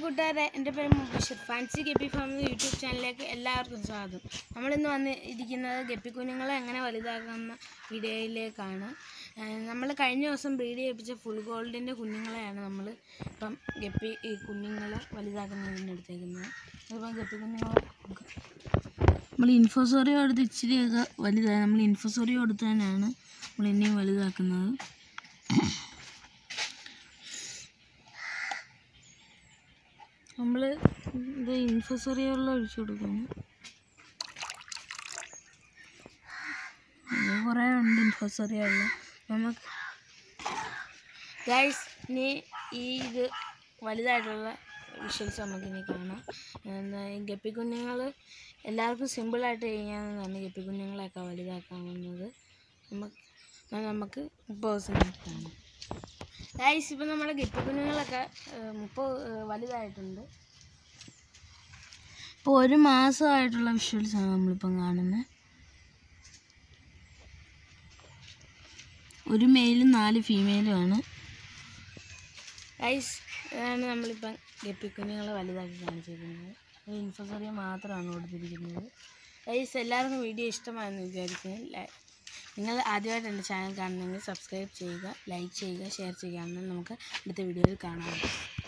കൂട്ടുകാരെ എൻ്റെ പേര് Mubashir fancy guppy farm YouTube ചാനലിലേക്ക് എല്ലാവർക്കും സ്വാഗതം നമ്മളിന്ന് വന്ന് ഇരിക്കുന്നത് ഗപ്പി കുഞ്ഞുങ്ങളെ എങ്ങനെ വലുതാക്കുന്ന വീഡിയോയിലേക്കാണ് നമ്മൾ കഴിഞ്ഞ ദിവസം ബ്രീഡ് ചെയ്യിപ്പിച്ച ഫുൾ ഗോൾഡിൻ്റെ കുഞ്ഞുങ്ങളെയാണ് നമ്മൾ ഇപ്പം ഗപ്പി ഈ കുഞ്ഞുങ്ങളെ വലുതാക്കുന്നതിന് എടുത്തേക്കുന്നത് അതിപ്പം ഗപ്പി കുഞ്ഞുങ്ങളെ നമ്മൾ ഇൻഫോസോറിയോ എടുത്ത് ഇച്ചിരിയൊക്കെ വലുതായി നമ്മൾ ഇൻഫോസോറിയോ എടുത്ത് തന്നെയാണ് നമ്മൾ ഇനിയും വലുതാക്കുന്നത് നമ്മൾ ഇത് ഇൻഫസറിയുള്ള ഒഴിച്ചു കൊടുക്കുന്നു ഇത് കുറേ ഉണ്ട് ഇൻഫസറിയുള്ള നമുക്ക് ഗൈസ് ഇനി ഈ ഇത് വലുതായിട്ടുള്ള വിഷ്വൽസ് നമുക്കിനി കാണാം എന്താ ഈ ഗപ്പി കുഞ്ഞുങ്ങൾ എല്ലാവർക്കും സിമ്പിളായിട്ട് ചെയ്യാവുന്നതാണ് ഗപ്പി കുഞ്ഞുങ്ങളെയൊക്കെ വലുതാക്കാവുന്നത് നമുക്ക് എന്നാൽ നമുക്ക് മുപ്പത് ദിവസം കാണാം ഗൈസ് ഇപ്പം നമ്മുടെ ഗപ്പി കുഞ്ഞുങ്ങളൊക്കെ ഏഹ്, മുപ്പത് ഏഹ്, വലുതായിട്ടുണ്ട് ഇപ്പോൾ ഒരു മാസമായിട്ടുള്ള വിഷ്വൽസാണ് നമ്മളിപ്പം കാണുന്നത് ഒരു മെയിലും നാല് ഫീമെയിലും ആണ് ഗൈസ് ഇതാണ് നമ്മളിപ്പം ഗപ്പി കുഞ്ഞുങ്ങളെ വലുതാക്കി കാണിച്ചിരിക്കുന്നത് ഒരു ഇൻഫസറിയ മാത്രമാണ് കൊടുത്തിരിക്കുന്നത് ഗൈസ് എല്ലാവർക്കും വീഡിയോ ഇഷ്ടമായെന്ന് വിചാരിക്കുന്നു ലൈ- നിങ്ങൾ ആദ്യമായിട്ട് എൻ്റെ ചാനൽ കാണുന്നെങ്കിൽ സബ്സ്ക്രൈബ് ചെയ്യുക ലൈക്ക് ചെയ്യുക ഷെയർ ചെയ്യുക എന്നാൽ നമുക്ക് അടുത്ത വീഡിയോയിൽ കാണാം